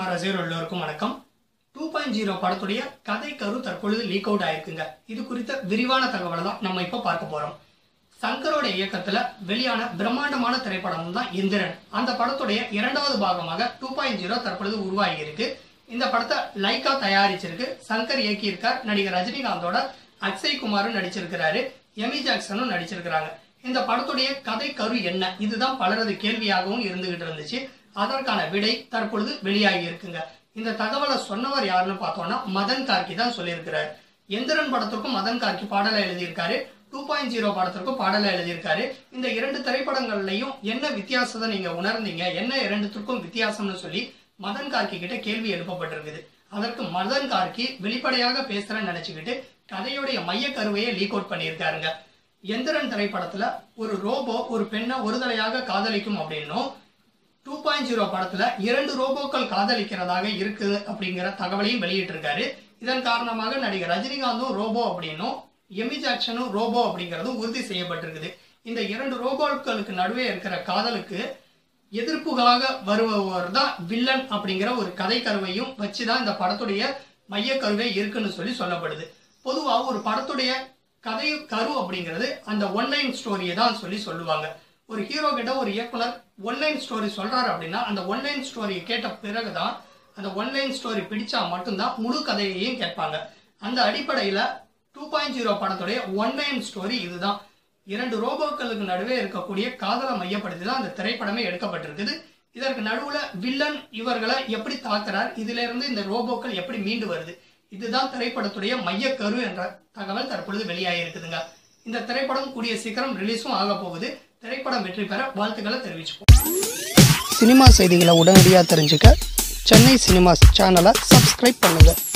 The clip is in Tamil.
சினிமா ரசிகர்கள் எல்லோருக்கும் வணக்கம் டூ பாயிண்ட் ஜீரோ படத்துடைய கதை கரு தற்பொழுது லீக் அவுட் ஆயிருக்குங்க இது குறித்த விரிவான தகவலை தான் நம்ம இப்போ பார்க்க போறோம் சங்கரோட இயக்கத்துல வெளியான பிரம்மாண்டமான திரைப்படம் தான் இந்திரன் அந்த படத்துடைய இரண்டாவது பாகமாக டூ பாயிண்ட் ஜீரோ தற்பொழுது உருவாகி இருக்கு இந்த படத்தை லைக்கா தயாரிச்சிருக்கு சங்கர் இயக்கியிருக்கார் நடிகர் ரஜினிகாந்தோட அக்ஷய் குமாரும் நடிச்சிருக்கிறாரு எமி ஜாக்சனும் நடிச்சிருக்கிறாங்க இந்த படத்துடைய கதை கரு என்ன இதுதான் பலரது கேள்வியாகவும் இருந்துகிட்டு இருந்துச்சு அதற்கான விடை தற்பொழுது வெளியாகி இருக்குங்க இந்த தகவலை சொன்னவர் யாருன்னு பார்த்தோம்னா மதன் கார்கி தான் சொல்லியிருக்கிறார் எந்திரன் படத்திற்கும் மதன் கார்கி பாடலை எழுதியிருக்காரு டூ பாயிண்ட் ஜீரோ படத்திற்கும் பாடலை எழுதியிருக்காரு இந்த இரண்டு திரைப்படங்கள்லையும் என்ன வித்தியாசத்தை நீங்க உணர்ந்தீங்க என்ன இரண்டுத்திற்கும் வித்தியாசம்னு சொல்லி மதன் கார்கி கிட்ட கேள்வி எழுப்பப்பட்டிருக்குது அதற்கு மதன் கார்கி வெளிப்படையாக பேசுறேன்னு நினைச்சுக்கிட்டு கதையுடைய மைய கருவையை லீக் அவுட் பண்ணியிருக்காருங்க எந்திரன் திரைப்படத்துல ஒரு ரோபோ ஒரு பெண்ணை ஒருதலையாக காதலிக்கும் அப்படின்னும் டூ பாயிண்ட் ஜீரோ படத்துல இரண்டு ரோபோக்கள் காதலிக்கிறதாக இருக்குது அப்படிங்கிற தகவலையும் வெளியிட்டிருக்காரு இதன் காரணமாக நடிகர் ரஜினிகாந்தும் ரோபோ அப்படின்னும் எமி ஜாக்சனும் ரோபோ அப்படிங்கிறதும் உறுதி செய்யப்பட்டிருக்குது இந்த இரண்டு ரோபோக்களுக்கு நடுவே இருக்கிற காதலுக்கு எதிர்ப்புக்காக வருபவர் தான் வில்லன் அப்படிங்கிற ஒரு கதை கருவையும் வச்சுதான் இந்த படத்துடைய மைய கருவே இருக்குன்னு சொல்லி சொல்லப்படுது பொதுவாக ஒரு படத்துடைய கதை கரு அப்படிங்கிறது அந்த ஒன்லைன் ஸ்டோரியை தான் சொல்லி சொல்லுவாங்க ஒரு ஹீரோ கிட்ட ஒரு இயக்குனர் ஒன்லைன் ஸ்டோரி சொல்றாரு அப்படின்னா அந்த ஒன்லைன் ஸ்டோரியை கேட்ட பிறகுதான் அந்த ஒன்லைன் ஸ்டோரி பிடிச்சா மட்டும்தான் முழு கதையையும் கேட்பாங்க அந்த அடிப்படையில டூ பாயிண்ட் ஜீரோ படத்துடைய ஒன்லைன் ஸ்டோரி இதுதான் இரண்டு ரோபோக்களுக்கு நடுவே இருக்கக்கூடிய காதலை மையப்படுத்தி தான் அந்த திரைப்படமே எடுக்கப்பட்டிருக்குது இதற்கு நடுவுல வில்லன் இவர்களை எப்படி தாக்குறார் இதுல இருந்து இந்த ரோபோக்கள் எப்படி மீண்டு வருது இதுதான் திரைப்படத்துடைய மைய கரு என்ற தகவல் தற்பொழுது வெளியாகி இருக்குதுங்க இந்த திரைப்படம் கூடிய சீக்கிரம் ரிலீஸும் ஆக போகுது திரைப்படம் வெற்றி பெற வாழ்த்துக்களை தெரிவிச்சுப்போம் சினிமா செய்திகளை உடனடியாக தெரிஞ்சுக்க சென்னை சினிமாஸ் சேனலை சப்ஸ்கிரைப் பண்ணுங்கள்